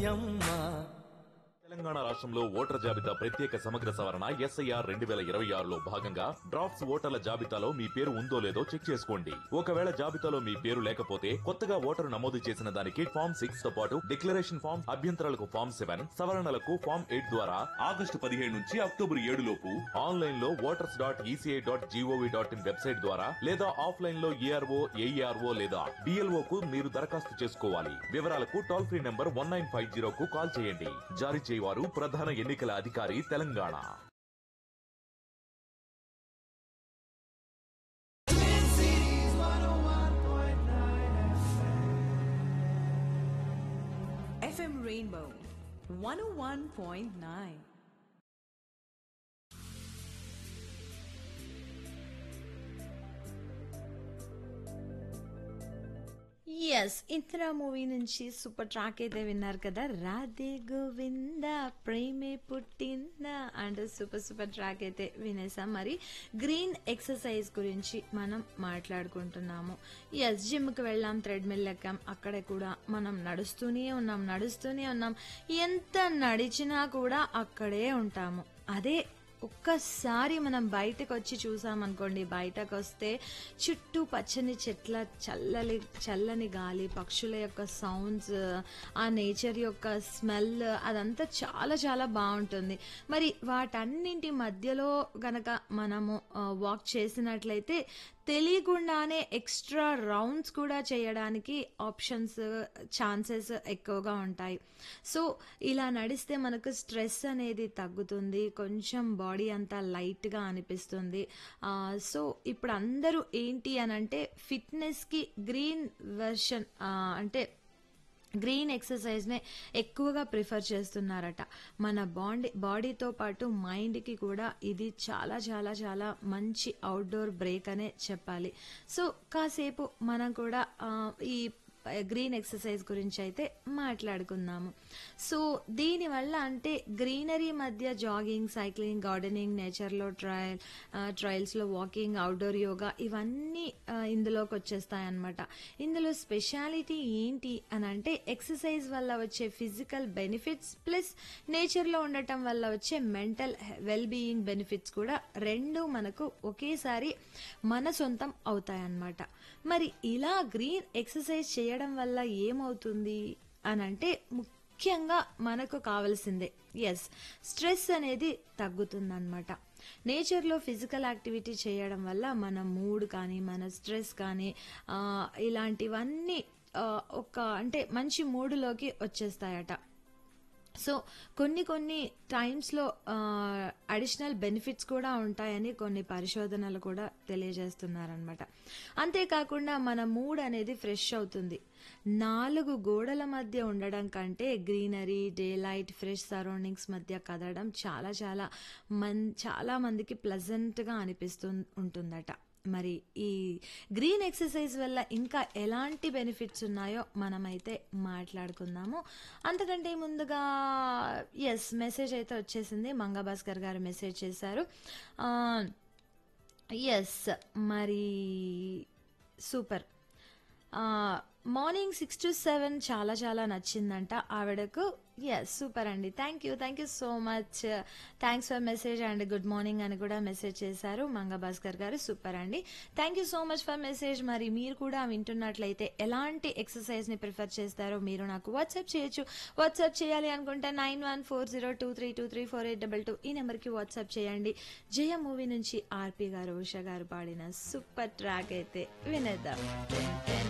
యమ్మా తెలంగాణ రాష్ట్రంలో ఓటర్ జాబితా ప్రత్యేక సమగ్ర సవరణ ఎస్ఐఆర్ రెండు వేల ఇరవై ఆరులో భాగంగా డ్రాఫ్ట్స్ ఓటర్ల జాబితాలో మీ పేరు ఉందో లేదో చెక్ చేసుకోండి ఒకవేళ జాబితాలో మీ పేరు లేకపోతే కొత్తగా ఓటరు నమోదు చేసిన దానికి ఫామ్ సిక్స్ తో పాటు డిక్లరేషన్ ఫామ్ అభ్యంతరాలకు ఫామ్ సెవెన్ సవరణలకు ఫామ్ ఎయిట్ ద్వారా ఆగస్టు పదిహేడు నుంచి అక్టోబర్ ఏడు లోపు ఆన్లైన్ లో voters dot ECI dot G O V dot in website ద్వారా లేదా ఆఫ్లైన్ లో ఏఆర్ఓ ఏఈఆర్ఓ లేదా బిఎల్ఓ కు మీరు దరఖాస్తు చేసుకోవాలి వివరాలకు toll free number one nine five zero కు కాల్ చేయండి జారీ చేయవారు ప్రధాన ఎన్నికల అధికారి తెలంగాణ FM Rainbow 101.9. ఎస్ ఇందిరా మూవీ నుంచి సూపర్ ట్రాక్ అయితే విన్నారు కదా రాధే గోవింద ప్రేమే పుట్టిందా అండ్ సూపర్ సూపర్ ట్రాక్ అయితే వినేసాం మరి గ్రీన్ ఎక్సర్సైజ్ గురించి మనం మాట్లాడుకుంటున్నాము ఎస్ జిమ్కి వెళ్ళాం థ్రెడ్మిల్ ఎక్కాం అక్కడ కూడా మనం నడుస్తూనే ఉన్నాం నడుస్తూనే ఉన్నాం ఎంత నడిచినా కూడా అక్కడే ఉంటాము అదే ఒక్కసారి మనం బయటకు వచ్చి చూసామనుకోండి బయటకు వస్తే చుట్టూ పచ్చని చెట్ల చల్లని చల్లని గాలి పక్షుల యొక్క సౌండ్స్ ఆ నేచర్ యొక్క స్మెల్ అదంతా చాలా చాలా బాగుంటుంది మరి వాటన్నింటి మధ్యలో గనక మనము వాక్ చేసినట్లయితే తెలియకుండానే ఎక్స్ట్రా రౌండ్స్ కూడా చేయడానికి ఆప్షన్స్ ఛాన్సెస్ ఎక్కువగా ఉంటాయి సో ఇలా నడిస్తే మనకు స్ట్రెస్ అనేది తగ్గుతుంది కొంచెం బాడీ అంతా లైట్గా అనిపిస్తుంది ఆ, సో ఇప్పుడు అందరూ ఏంటి అని అంటే ఫిట్నెస్కి గ్రీన్ వెర్షన్ అంటే గ్రీన్ ఎక్సర్సైజ్నే ఎక్కువగా ప్రిఫర్ చేస్తున్నారట మన బాడీ బాడీతో పాటు మైండ్కి కూడా ఇది చాలా చాలా చాలా మంచి అవుట్డోర్ బ్రేక్ అనే చెప్పాలి సో కాసేపు మనం కూడా ఆ, ఈ గ్రీన్ ఎక్సర్సైజ్ గురించి అయితే మాట్లాడుకుందాము సో దీనివల్ల అంటే గ్రీనరీ మధ్య జాగింగ్ సైక్లింగ్ గార్డెనింగ్ నేచర్లో ట్రయల్ ట్రయల్స్లో వాకింగ్ అవుట్డోర్ యోగా ఇవన్నీ ఆ, ఇందులోకి వచ్చేస్తాయి అన్నమాట ఇందులో స్పెషాలిటీ ఏంటి అని అంటే ఎక్సర్సైజ్ వల్ల వచ్చే ఫిజికల్ బెనిఫిట్స్ ప్లస్ నేచర్లో ఉండటం వల్ల వచ్చే మెంటల్ వెల్ బీయింగ్ బెనిఫిట్స్ కూడా రెండు మనకు ఒకేసారి మన సొంతం అవుతాయన్నమాట మరి ఇలా గ్రీన్ ఎక్సర్సైజ్ చేయడం వల్ల ఏమవుతుంది అని అంటే ముఖ్యంగా మనకు కావాల్సిందే ఎస్ స్ట్రెస్ అనేది తగ్గుతుందన్నమాట నేచర్లో ఫిజికల్ యాక్టివిటీ చేయడం వల్ల మన మూడ్ కానీ మన స్ట్రెస్ కానీ ఆ, ఇలాంటివన్నీ ఆ, ఒక అంటే మంచి మూడులోకి వచ్చేస్తాయట సో కొన్ని కొన్ని టైమ్స్లో అడిషనల్ బెనిఫిట్స్ కూడా ఉంటాయని కొన్ని పరిశోధనలు కూడా తెలియజేస్తున్నారనమాట అంతేకాకుండా మన మూడ్ అనేది ఫ్రెష్ అవుతుంది నాలుగు గోడల మధ్య ఉండడం కంటే greenery daylight fresh surroundings మధ్య కదలడం చాలా చాలా మన్ చాలా మందికి ప్లజెంట్గా అనిపిస్తూ ఉంటుందట మరి ఈ గ్రీన్ ఎక్సర్సైజ్ వల్ల ఇంకా ఎలాంటి బెనిఫిట్స్ ఉన్నాయో మనమైతే మాట్లాడుకుందాము అంతకంటే ముందుగా ఎస్ మెసేజ్ అయితే వచ్చేసింది మంగా భాస్కర్ గారు మెసేజ్ చేశారు ఎస్ మరి super morning six to seven చాలా చాలా నచ్చిందంట ఆవిడకు ఎస్ సూపర్ అండి thank you thank you so much thanks for message and good morning అని కూడా మెసేజ్ చేశారు మంగ భాస్కర్ గారు సూపర్ అండి thank you so much for message మరి మీరు కూడా వింటున్నట్లయితే ఎలాంటి ఎక్సర్సైజ్ని ప్రిఫర్ చేస్తారో మీరు నాకు వాట్సాప్ చేయొచ్చు వాట్సాప్ చేయాలి అనుకుంటే nine one four zero two three two three four eight double two ఈ నెంబర్కి వాట్సాప్ చేయండి జయ మూవీ నుంచి ఆర్పి గారు ఉషా గారు పాడిన సూపర్ ట్రాక్ అయితే వినేద్దాం